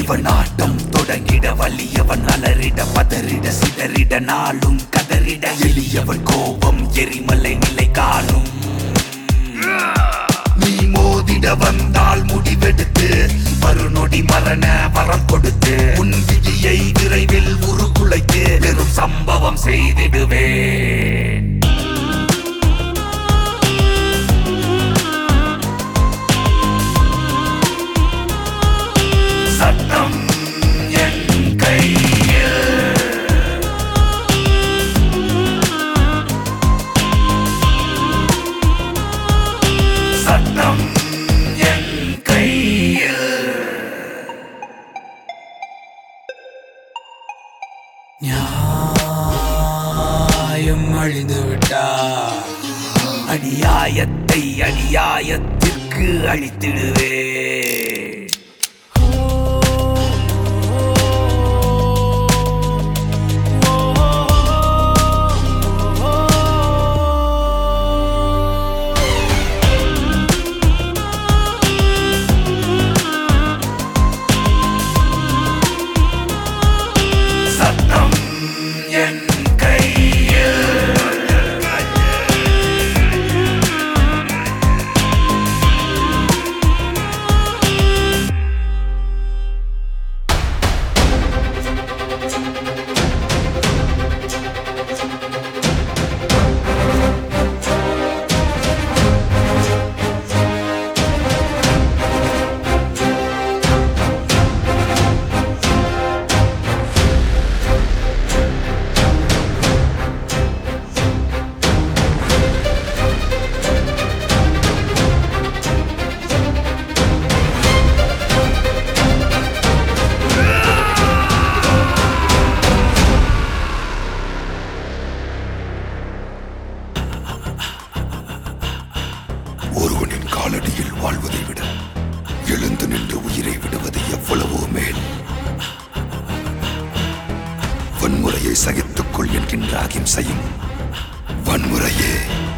இவன் ஆட்டம் தொடங்கிட வலியவன் அலறிட பதறிட சிதறிட நாளும் கதறிட எளியவன் கோபம் எரிமலை நிலை காணும் நீ மோதிட வந்தால் முடிவெடுத்து மறுநொடி மரண வரம் கொடுத்து உன் விதியை விரைவில் உருக்குலைத்து பெரும் சம்பவம் செய்திடுவேன் சட்டம் என் கையில் சட்டம் என் கையில் நியாயம் அழிந்து விட்டார் அநியாயத்தை அநியாயத்திற்கு அழித்திடுவே சட்டம் என் கையில் ஒருவனின் காலடியில் வாழ்வதை விட எழுந்து நின்று உயிரை விடுவது எவ்வளவோ மேல் வன்முறையை சகித்துக் கொள் என்கின்ற அகிம்சையும் வன்முறையே